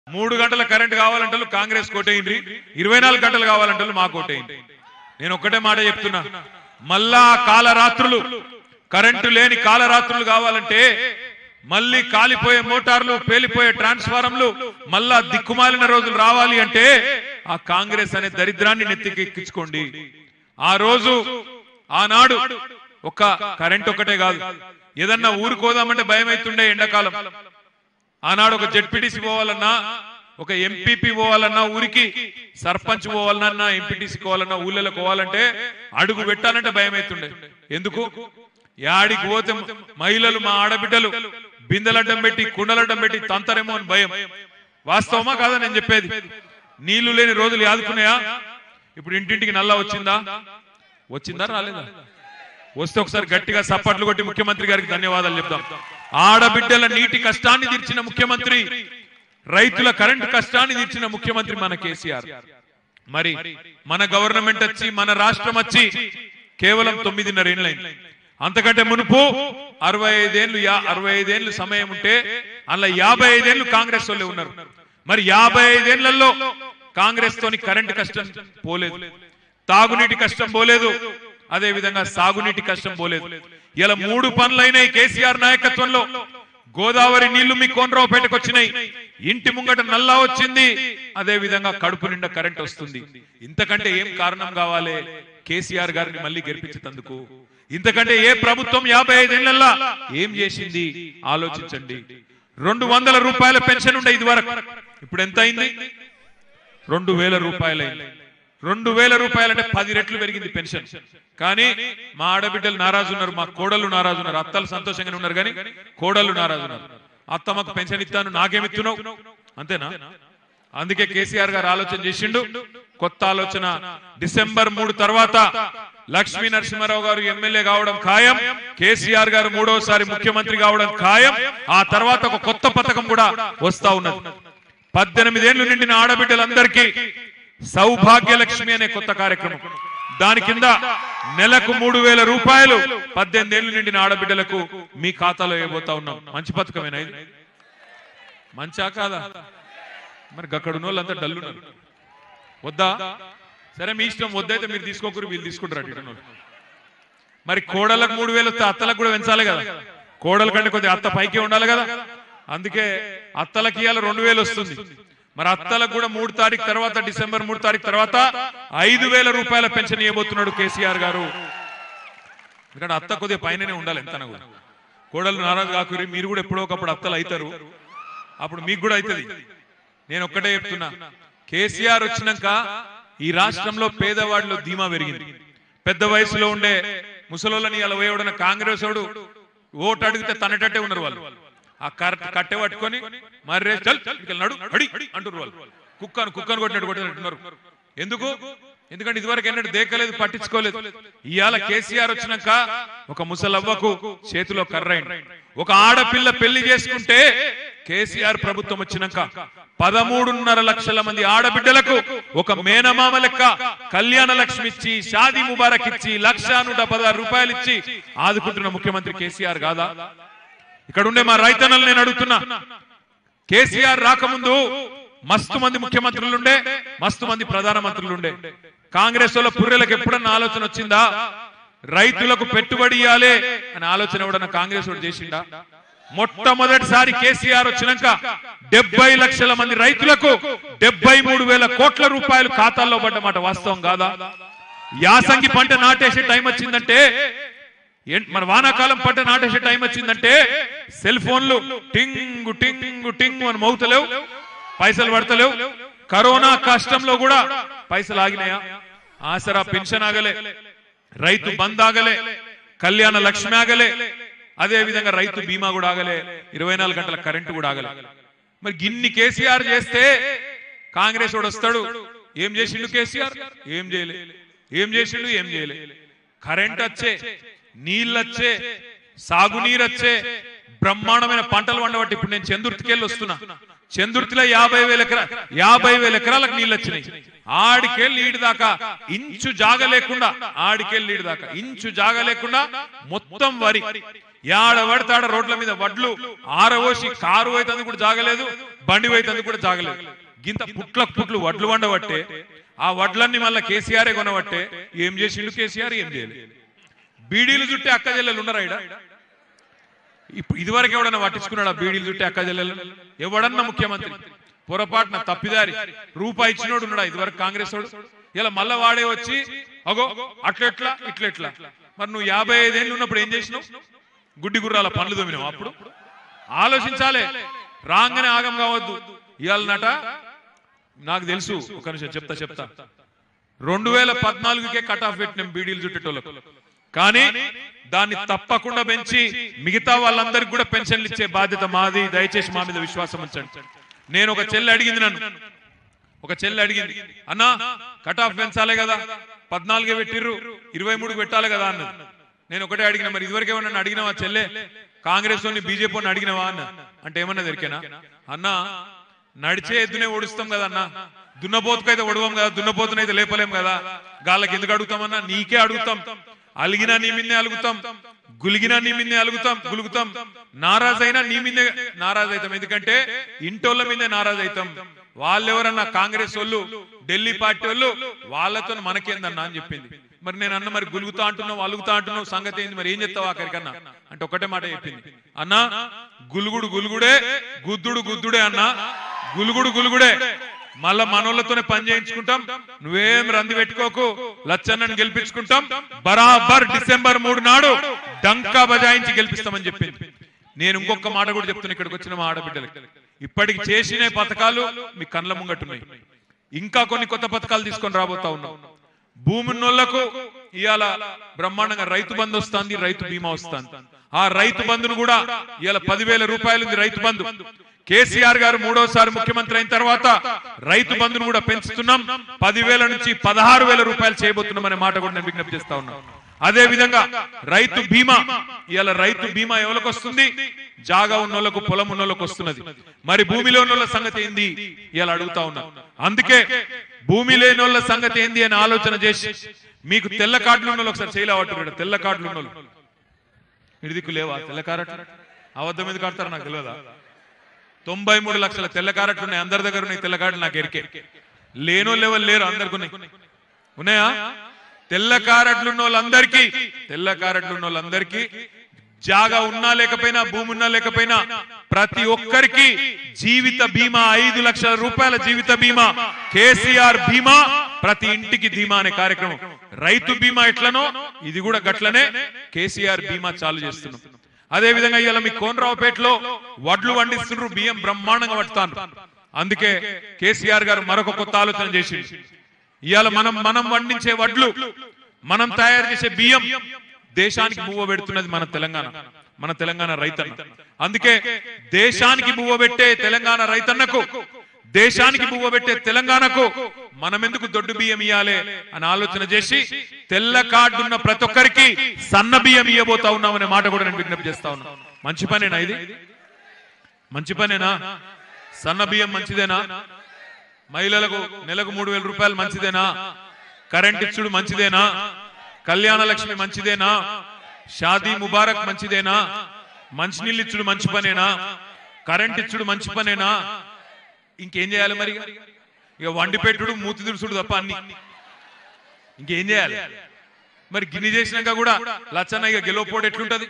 మూడు గంటల కరెంట్ కావాలంటే కాంగ్రెస్ కోటేయండి ఇరవై నాలుగు గంటలు కావాలంటే మా కోటేయండి నేను ఒక్కటే మాట చెప్తున్నా మళ్ళా కాలరాత్రులు కరెంటు లేని కాలరాత్రులు కావాలంటే మళ్ళీ కాలిపోయే మోటార్లు పేలిపోయే ట్రాన్స్ఫారంలు మళ్ళా దిక్కుమాలిన రోజులు రావాలి అంటే ఆ కాంగ్రెస్ అనే దరిద్రాన్ని నెత్తికెక్కించుకోండి ఆ రోజు ఆనాడు ఒక కరెంట్ ఒకటే కాదు ఏదన్నా ఊరుకోదామంటే భయం అవుతుండే ఎండాకాలం ఆనాడు ఒక జడ్పీటీసీ పోవాలన్నా ఒక ఎంపీపీ పోవాలన్నా ఊరికి సర్పంచ్ పోవాలన్నా ఎంపీటీసీ పోవాలన్నా ఊళ్ళలో పోవాలంటే అడుగు పెట్టాలంటే భయం అవుతుండే ఎందుకు యాడికి పోతే మహిళలు మా ఆడబిడ్డలు బిందెలడ్డం పెట్టి కుండలడ్డం పెట్టి తంతరేమో అని భయం వాస్తవమా కాదా నేను చెప్పేది నీళ్లు లేని రోజులు యాదుకున్నాయా ఇప్పుడు ఇంటింటికి నల్లా వచ్చిందా వచ్చిందా రాలేదా వస్తే ఒకసారి గట్టిగా సప్పట్లు కొట్టి ముఖ్యమంత్రి గారికి ధన్యవాదాలు చెప్తాం ఆడబిడ్డల నీటి కష్టాన్ని తీర్చిన ముఖ్యమంత్రి రైతుల కరెంటు కష్టాన్ని తీర్చిన ముఖ్యమంత్రి మన కేసీఆర్ మరి మన గవర్నమెంట్ వచ్చి మన రాష్ట్రం వచ్చి కేవలం తొమ్మిదిన్నర ఏళ్ళైంది అంతకంటే మునుపు అరవై ఐదేళ్లు యా- అరవై ఐదేళ్లు సమయం ఉంటే అలా యాభై ఐదేళ్లు కాంగ్రెస్ వాళ్ళే ఉన్నారు మరి యాభై ఐదేళ్లలో కాంగ్రెస్ తోని కరెంటు కష్టం పోలేదు తాగునీటి కష్టం పోలేదు అదే విధంగా సాగునీటి కష్టం పోలేదు ఇలా మూడు పనులైనాయి కేసీఆర్ నాయకత్వంలో గోదావరి నీళ్లు మీ కోనరావుపేటకు వచ్చినాయి ఇంటి ముంగట నల్లా వచ్చింది అదే విధంగా కడుపు నిండా కరెంట్ వస్తుంది ఇంతకంటే ఏం కారణం కావాలి కేసీఆర్ గారిని మళ్ళీ గెలిపించేందుకు ఇంతకంటే ఏ ప్రభుత్వం యాభై ఐదేళ్లలో ఏం చేసింది ఆలోచించండి రెండు వందల రూపాయల పెన్షన్ ఉండే ఇది వరకు ఇప్పుడు ఎంత అయింది రెండు వేల రూపాయలైంది రెండు వేల రూపాయలంటే పది రెట్లు పెరిగింది పెన్షన్ కానీ మా ఆడబిడ్డలు నారాజు ఉన్నారు మా కోడలు నారాజు ఉన్నారు అత్తలు సంతోషంగానే ఉన్నారు కానీ కోడలు నారాజు ఉన్నారు అత్త మాకు పెన్షన్ ఇస్తాను నాకేమిస్తున్నావు అంతేనా అందుకే కేసీఆర్ గారు ఆలోచన చేసిండు కొత్త ఆలోచన డిసెంబర్ మూడు తర్వాత లక్ష్మీ నరసింహారావు గారు ఎమ్మెల్యే కావడం ఖాయం కేసీఆర్ గారు మూడోసారి ముఖ్యమంత్రి కావడం ఖాయం ఆ తర్వాత ఒక కొత్త పథకం కూడా వస్తా ఉన్నది పద్దెనిమిదేళ్లు నిండిన ఆడబిడ్డలందరికీ సౌభాగ్య లక్ష్మి అనే కొత్త కార్యక్రమం దాని కింద నెలకు మూడు వేల రూపాయలు పద్దెనిమిది ఏళ్ళు నిండిన ఆడబిడ్డలకు మీ ఖాతాలో వేయబోతా ఉన్నాం మంచి పథకమేనా ఇది మంచా కాదా మరి అక్కడ ఉన్న వాళ్ళంతా డల్లున్నారు వద్దా సరే మీ ఇష్టం వద్దైతే మీరు తీసుకోకరు వీళ్ళు తీసుకుంటారు అటు ఇటు ఉన్నోళ్ళు. మరి కోడలకు మూడు వేలు వస్తే అత్తలకు కూడా పెంచాలి కదా కోడల కంటే కొద్దిగా అత్త పైకి ఉండాలి కదా అందుకే అత్తలకి ఇవాళ రెండు వేలు వస్తుంది మరి అత్తలకు కూడా మూడు తారీఖు తర్వాత డిసెంబర్ మూడు తారీఖు తర్వాత ఐదు వేల రూపాయల పెన్షన్ ఇవ్వబోతున్నాడు కేసీఆర్ గారు ఎందుకంటే అత్త కొద్దిగా పైననే ఉండాలి ఎంత కూడా కోడలు నారాజు కాకురి మీరు కూడా ఎప్పుడో ఒకప్పుడు అత్తలు అవుతారు అప్పుడు మీకు కూడా అవుతుంది నేను ఒక్కటే చెప్తున్నా కేసీఆర్ వచ్చినాక ఈ రాష్ట్రంలో పేదవాడిలో ధీమా పెరిగింది పెద్ద వయసులో ఉండే ముసలోళ్ళని అలా వేయడం కాంగ్రెస్ వాడు ఓటు అడిగితే తనటట్టే ఉన్నారు వాళ్ళు ఆ కరెక్ట్ కట్టె పట్టుకొని మర్రే చల్ ఇక్కడికి నడు అడి అంటారు వాళ్ళు కుక్కను కుక్కను కొట్టినట్టు కొట్టినట్టున్నారు ఎందుకు ఎందుకంటే ఇదివరకు ఎన్నడూ దేకలేదు పట్టించుకోలేదు ఇవాళ కేసీఆర్ వచ్చినాక ఒక ముసలవ్వకు చేతిలో కర్రైంది ఒక ఆడపిల్ల పెళ్లి చేసుకుంటే కేసీఆర్ ప్రభుత్వం వచ్చినాక పదమూడున్నర లక్షల మంది ఆడబిడ్డలకు ఒక మేనమామ లెక్క కళ్యాణ లక్ష్మి ఇచ్చి షాదీ ముబారక్ ఇచ్చి లక్ష నూట పదహారు రూపాయలు ఇచ్చి ఆదుకుంటున్న ముఖ్యమంత్రి కేసీఆర్ కాదా ఇక్కడ ఉండే మా రైతన్నలు నేను అడుగుతున్నా కేసీఆర్ రాకముందు మస్తు మంది ముఖ్యమంత్రులు ఉండే మస్తు మంది ప్రధానమంత్రులు ఉండే కాంగ్రెస్ వాళ్ళ పుర్రెలకు ఎప్పుడన్నా ఆలోచన వచ్చిందా రైతులకు పెట్టుబడి ఇవ్వాలి అనే ఆలోచన ఎవడన్నా కాంగ్రెస్ వాడు చేసిండా మొట్టమొదటిసారి కేసీఆర్ వచ్చినాక డెబ్బై లక్షల మంది రైతులకు డెబ్బై మూడు వేల కోట్ల రూపాయలు ఖాతాల్లో పడ్డమాట వాస్తవం కాదా యాసంగి పంట నాటేసే టైం వచ్చిందంటే ఏం- మన వానాకాలం పంట నాటేసే టైం వచ్చిందంటే సెల్ ఫోన్లు టింగు టింగు టింగు అని మౌతలేవు పైసలు పడతలేవు కరోనా కష్టంలో కూడా పైసలు ఆగినాయా ఆసరా పెన్షన్ ఆగలే రైతు బంద్ ఆగలే కళ్యాణ లక్ష్మి ఆగలే అదే విధంగా రైతు బీమా కూడా ఆగలే ఇరవై నాలుగు గంటల కరెంటు కూడా ఆగలే మరి గిన్ని కేసీఆర్ చేస్తే కాంగ్రెస్ వాడు వస్తాడు ఏం చేసిండు కేసీఆర్ ఏం చేయలే ఏం చేసిండు ఏం చేయలే కరెంట్ వచ్చే నీళ్ళు వచ్చే సాగునీరు వచ్చే బ్రహ్మాండమైన పంటలు వండబట్టి ఇప్పుడు నేను చందుర్తికెళ్ళి వస్తున్నా చందుర్తిలో యాభై వేల ఎకరా యాభై వేల ఎకరాలకు నీళ్ళు వచ్చినాయి ఆడికెళ్ళి ఈడి దాకా ఇంచు జాగ లేకుండా ఆడికెళ్ళి ఈడి దాకా ఇంచు జాగ లేకుండా మొత్తం వరి యాడ పడతాడ రోడ్ల మీద వడ్లు ఆరవోసి కారు అవుతుంది కూడా జాగలేదు బండి అవుతుంది కూడా జాగలేదు గింత పుట్లకు పుట్లు వడ్లు వండబట్టే ఆ వడ్లన్నీ మళ్ళీ కేసీఆరే కొనబట్టే ఏం చేసిండు కేసీఆర్ ఏం చేయలేదు బీడీలు చుట్టే అక్క చెల్లెలు ఉన్నారా ఈడ ఇప్పుడు ఇదివరకు ఎవడన్నా పట్టించుకున్నాడా బీడీలు చుట్టే అక్క చెల్లెలు ఎవడన్నా ముఖ్యమంత్రి పొరపాటున తప్పిదారి రూపాయి ఇచ్చినోడు ఉన్నాడా ఇదివరకు కాంగ్రెస్ వాడు ఇలా మళ్ళా వాడే వచ్చి అగో అట్లెట్లా ఇట్లెట్లా మరి నువ్వు యాభై ఐదేళ్ళు ఉన్నప్పుడు ఏం చేసినావు గుడ్డి గుర్రాల పనులు దొమినావు అప్పుడు ఆలోచించాలే రాగానే ఆగం కావద్దు ఇవాళనట నాకు తెలుసు ఒక నిమిషం చెప్తా చెప్తా రెండు వేల పద్నాలుగుకే కట్ ఆఫ్ పెట్టినాం బీడీలు చుట్టేటోళ్ళకు కానీ దాన్ని తప్పకుండా పెంచి మిగతా వాళ్ళందరికీ కూడా పెన్షన్లు ఇచ్చే బాధ్యత మాది దయచేసి మా మీద విశ్వాసం ఉంచండి నేను ఒక చెల్లి అడిగింది నన్ను ఒక చెల్లి అడిగింది అన్నా కట్ ఆఫ్ పెంచాలే కదా పద్నాలుగే పెట్టిర్రు ఇరవై మూడు పెట్టాలి కదా అన్నది నేను ఒకటే అడిగిన మరి ఇదివరకు ఏమన్నా అడిగినావా చెల్లె కాంగ్రెస్ వాళ్ళని బీజేపీ వాళ్ళని అడిగినావా అన్న అంటే ఏమన్నా దొరికేనా అన్నా నడిచే ఎద్దునే ఓడిస్తాం కదా అన్న దున్నపోతుకైతే ఒడవం కదా దున్నపోతునైతే లేపలేం కదా గాళ్ళకి ఎందుకు అడుగుతామన్నా నీకే అడుగుతాం అలిగినా నీ మిన్నే అలుగుతాం గులిగినా నీ మిన్నే అలుగుతాం గులుగుతాం నారాజ్ అయినా నీ మిన్నే నారాజ్ అవుతాం ఎందుకంటే ఇంటోళ్ళ మిన్నే నారాజ్ అవుతాం వాళ్ళెవరన్నా కాంగ్రెస్ వాళ్ళు ఢిల్లీ పార్టీ వాళ్ళు వాళ్ళతో మనకేందన్నా అని చెప్పింది మరి నేను అన్న మరి గులుగుతా అంటున్నావు అలుగుతా అంటున్నావు సంగతి ఏంది మరి ఏం చెప్తావు ఆఖరికన్నా అంటే ఒకటే మాట చెప్పింది అన్నా గులుగుడు గులుగుడే గుద్దుడు గుద్దుడే అన్నా గులుగుడు గులుగుడే మళ్ళా మనోళ్ళతోనే పని చేయించుకుంటాం నువ్వేం రంది పెట్టుకోకు లచ్చన్నని గెలిపించుకుంటాం బరాబర్ డిసెంబర్ మూడు నాడు డంకా బజాయించి గెలిపిస్తామని చెప్పింది నేను ఇంకొక మాట కూడా చెప్తున్నా ఇక్కడికి వచ్చిన మా ఆడబిడ్డలకి ఇప్పటికి చేసిన పథకాలు మీ కండ్ల ముంగట్టున్నాయి ఇంకా కొన్ని కొత్త పథకాలు తీసుకొని రాబోతా ఉన్నాం భూమి ఉన్నోళ్లకు ఇవాళ బ్రహ్మాండంగా రైతు బంధు వస్తుంది రైతు బీమా వస్తుంది ఆ రైతు బంధును కూడా ఇవాళ పదివేల రూపాయలు ఉంది రైతు బంధు కేసీఆర్ గారు మూడోసారి ముఖ్యమంత్రి అయిన తర్వాత రైతు బంధును కూడా పెంచుతున్నాం పదివేల నుంచి పదహారు వేల రూపాయలు చేయబోతున్నాం అనే మాట కూడా నేను విజ్ఞప్తి చేస్తా ఉన్నాను అదే విధంగా రైతు బీమా ఇవాళ రైతు బీమా ఎవరికి వస్తుంది జాగా ఉన్నోళ్లకు పొలం ఉన్నోళ్ళకి వస్తున్నది మరి భూమిలో ఉన్నోళ్ళ సంగతి ఏంది ఇవాళ అడుగుతా ఉన్నా అందుకే భూమి లేని వాళ్ళ సంగతి ఏంది అని ఆలోచన చేసి మీకు తెల్ల కార్డులు ఉన్న వాళ్ళు ఒకసారి చేయలేవట్టు తెల్ల కార్డులు ఉన్న వాళ్ళు ఇటు దిక్కు లేవా తెల్ల కారట్ అబద్ధం ఎందుకు కడతారు నాకు తెలియదా తొంభై మూడు లక్షల తెల్ల కారట్లు ఉన్నాయి అందరి దగ్గర ఉన్నాయి తెల్ల కార్డులు నాకు ఎరికే లేనో లెవెల్ లేరు అందరికి ఉన్నాయి ఉన్నాయా తెల్ల కారట్లు ఉన్న వాళ్ళందరికీ తెల్ల కారట్లు ఉన్న వాళ్ళందరికీ జాగా ఉన్నా లేకపోయినా భూమి ఉన్నా లేకపోయినా ప్రతి ఒక్కరికి జీవిత బీమా ఐదు లక్షల రూపాయల జీవిత బీమా కేసీఆర్ బీమా ప్రతి ఇంటికి ధీమా అనే కార్యక్రమం రైతు బీమా ఎట్లనో ఇది కూడా గట్లనే కేసీఆర్ బీమా చాలు చేస్తున్నాం అదే విధంగా ఇవాళ మీ కోనరావుపేటలో వడ్లు వండిస్తున్నారు బియ్యం బ్రహ్మాండంగా పడతాను అందుకే కేసీఆర్ గారు మరొక కొత్త ఆలోచన చేసి ఇవాళ మనం మనం వండించే వడ్లు మనం తయారు చేసే బియ్యం దేశానికి బువ్వ పెడుతున్నది మన తెలంగాణ మన తెలంగాణ రైతన్న అందుకే దేశానికి బువ్వ పెట్టే తెలంగాణ రైతన్నకు దేశానికి బువ్వ పెట్టే తెలంగాణకు మనం ఎందుకు దొడ్డు బియ్యం ఇయ్యాలి అని ఆలోచన చేసి తెల్ల కార్డు ఉన్న ప్రతి ఒక్కరికి సన్న బియ్యం ఇవ్వబోతా ఉన్నామనే మాట కూడా నేను విజ్ఞప్తి చేస్తా ఉన్నా మంచి పనేనా ఇది మంచి పనేనా సన్న బియ్యం మంచిదేనా మహిళలకు నెలకు మూడు వేల రూపాయలు మంచిదేనా కరెంట్ ఇచ్చుడు మంచిదేనా కళ్యాణ లక్ష్మి మంచిదేనా షాదీ ముబారక్ మంచిదేనా మంచినీళ్ళు ఇచ్చుడు మంచి పనేనా కరెంట్ ఇచ్చుడు మంచి పనేనా ఇంకేం చేయాలి మరి ఇక వండి పెట్టుడు మూతి దుడుసుడు తప్ప అన్ని ఇంకేం చేయాలి మరి గిన్ని చేసినాక కూడా లచ్చన్న ఇక గెలవపోడు ఎట్లుంటది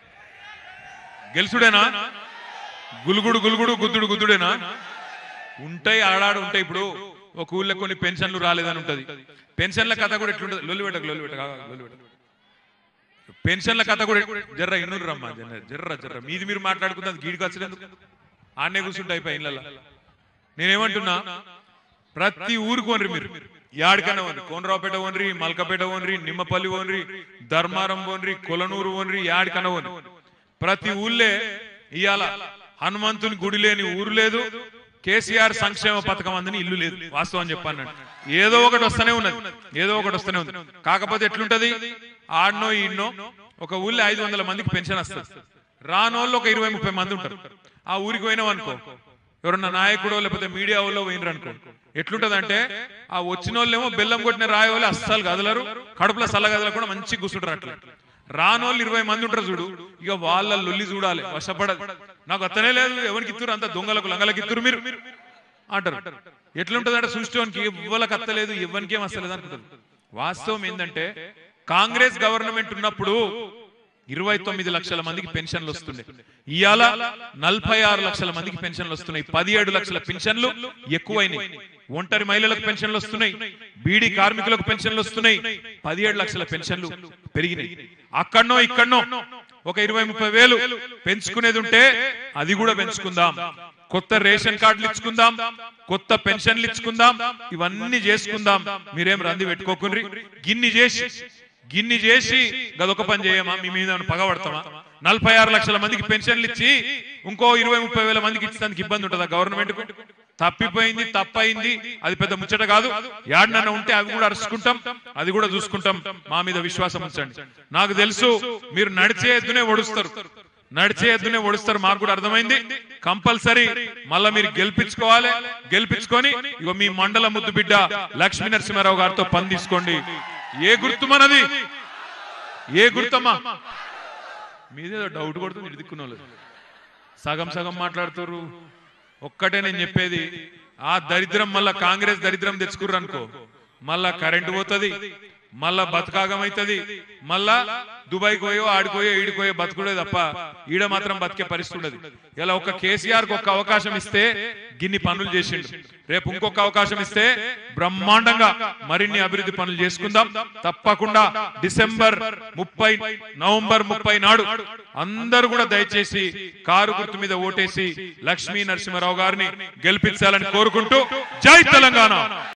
గెలుసుడేనా గులుగుడు గులుగుడు గుద్దుడు గుద్దుడేనా ఉంటాయి ఆడాడు ఉంటాయి ఇప్పుడు ఒక ఊళ్ళో కొన్ని పెన్షన్లు రాలేదని ఉంటది పెన్షన్ల కథ కూడా ఎట్లుంటది లొల్లి పెట్టకు లొల్లి పెట్టక లొల్లి పెట్టకు పెన్షన్ల కథ కూడా జర్ర ఇన్నూరు రమ్మా జర్ర జర్ర జర్ర మీది మీరు మాట్లాడుకున్నది గీడికి వచ్చినందుకు ఆడనే కూర్చుంటే అయిపోయి ఇళ్ళల్లో నేనేమంటున్నా ప్రతి ఊరికి ఓన్రి మీరు యాడికన్నా ఓన్రి కోనరావుపేట ఓన్రి మల్కపేట ఓన్రి నిమ్మపల్లి ఓన్రి ధర్మారం ఓన్రి కొలనూరు ఓన్రి యాడికన్నా ఓన్రి ప్రతి ఊళ్ళే ఇవాళ హనుమంతుని గుడి లేని ఊరు లేదు కేసీఆర్ సంక్షేమ పథకం అందని ఇల్లు లేదు వాస్తవం చెప్పాను ఏదో ఒకటి వస్తూనే ఉన్నది ఏదో ఒకటి వస్తూనే ఉంది కాకపోతే ఎట్లుంటది ఆడనో ఈడనో ఒక ఊళ్ళో ఐదు వందల మందికి పెన్షన్ వస్తుంది రానోళ్ళు ఒక ఇరవై ముప్పై మంది ఉంటారు ఆ ఊరికి పోయినాం అనుకో ఎవరన్నా నాయకుడో లేకపోతే మీడియా వాళ్ళు పోయినరు అనుకో ఎట్లుంటదంటే ఆ వచ్చిన వాళ్ళేమో బెల్లం కొట్టిన రాయ వాళ్ళు అస్సలు కదలరు కడుపులో సల్ల కదలకుండా మంచి కూర్చుంటారు అట్లా రానోళ్ళు ఇరవై మంది ఉంటారు చూడు ఇక వాళ్ళ లొల్లి చూడాలి వశపడదు నాకు అత్తనే లేదు ఎవరికి ఇత్తురు అంత దొంగలకు లంగలకు ఇత్తురు మీరు అంటారు ఎట్లుంటుంది అంటే సృష్టికి ఇవ్వలకు అత్తలేదు ఇవ్వనికేం వస్తలేదు అనుకుంటారు వాస్తవం ఏంటంటే కాంగ్రెస్ గవర్నమెంట్ ఉన్నప్పుడు ఇరవై తొమ్మిది లక్షల మందికి పెన్షన్లు వస్తుండే ఇవాళ నలభై ఆరు లక్షల మందికి పెన్షన్లు వస్తున్నాయి పదిహేడు లక్షల పెన్షన్లు ఎక్కువైనాయి ఒంటరి మహిళలకు పెన్షన్లు వస్తున్నాయి బీడీ కార్మికులకు పెన్షన్లు వస్తున్నాయి పదిహేడు లక్షల పెన్షన్లు పెరిగినాయి అక్కడనో ఇక్కడనో ఒక ఇరవై ముప్పై వేలు పెంచుకునేది ఉంటే అది కూడా పెంచుకుందాం కొత్త రేషన్ కార్డులు ఇచ్చుకుందాం కొత్త పెన్షన్లు ఇచ్చుకుందాం ఇవన్నీ చేసుకుందాం మీరేం రంది పెట్టుకోకుండ్రి గిన్ని చేసి గిన్ని చేసి గదొక పని చేయమా మీ మీద ఏమైనా పగబడతామా నలభై ఆరు లక్షల మందికి పెన్షన్లు ఇచ్చి ఇంకో ఇరవై ముప్పై వేల మందికి ఇచ్చేందుకు ఇబ్బంది ఉంటుందా గవర్నమెంట్ కు తప్పిపోయింది తప్పయింది అది పెద్ద ముచ్చట కాదు యాడనన్నా ఉంటే అవి కూడా అరుచుకుంటాం అది కూడా చూసుకుంటాం మా మీద విశ్వాసం ఉంచండి నాకు తెలుసు మీరు నడిచే ఎద్దునే ఒడుస్తారు నడిచే ఎద్దునే ఒడుస్తారు మాకు కూడా అర్థమైంది కంపల్సరీ మళ్ళా మీరు గెలిపించుకోవాలి గెలిపించుకొని ఇగో మీ మండల ముద్దు బిడ్డ లక్ష్మీ నరసింహారావు గారితో పని తీసుకోండి ఏ గుర్తు మనది ఏ గుర్తమ్మా మీదేదో డౌట్ కొడుతుంది ఇడుకున్న వాళ్ళు సగం సగం మాట్లాడుతారు ఒక్కటే నేను చెప్పేది ఆ దరిద్రం మళ్ళా కాంగ్రెస్ దరిద్రం తెచ్చుకుర్రు అనుకో మళ్ళా కరెంట్ పోతుంది మళ్ళా బతకాగం అవుతుంది మళ్ళా దుబాయ్ పోయో ఆడిపోయో ఈడిపోయో బతుకుడే తప్ప ఈడ మాత్రం బతికే పరిస్థితి ఉండదు ఇలా ఒక కేసీఆర్ కి ఒక్క అవకాశం ఇస్తే గిన్ని పనులు చేసిండు రేపు ఇంకొక అవకాశం ఇస్తే బ్రహ్మాండంగా మరిన్ని అభివృద్ధి పనులు చేసుకుందాం తప్పకుండా డిసెంబర్ ముప్పై నవంబర్ ముప్పై నాడు అందరూ కూడా దయచేసి కారు గుర్తు మీద ఓటేసి లక్ష్మీ నరసింహారావు గారిని గెలిపించాలని కోరుకుంటూ జై తెలంగాణ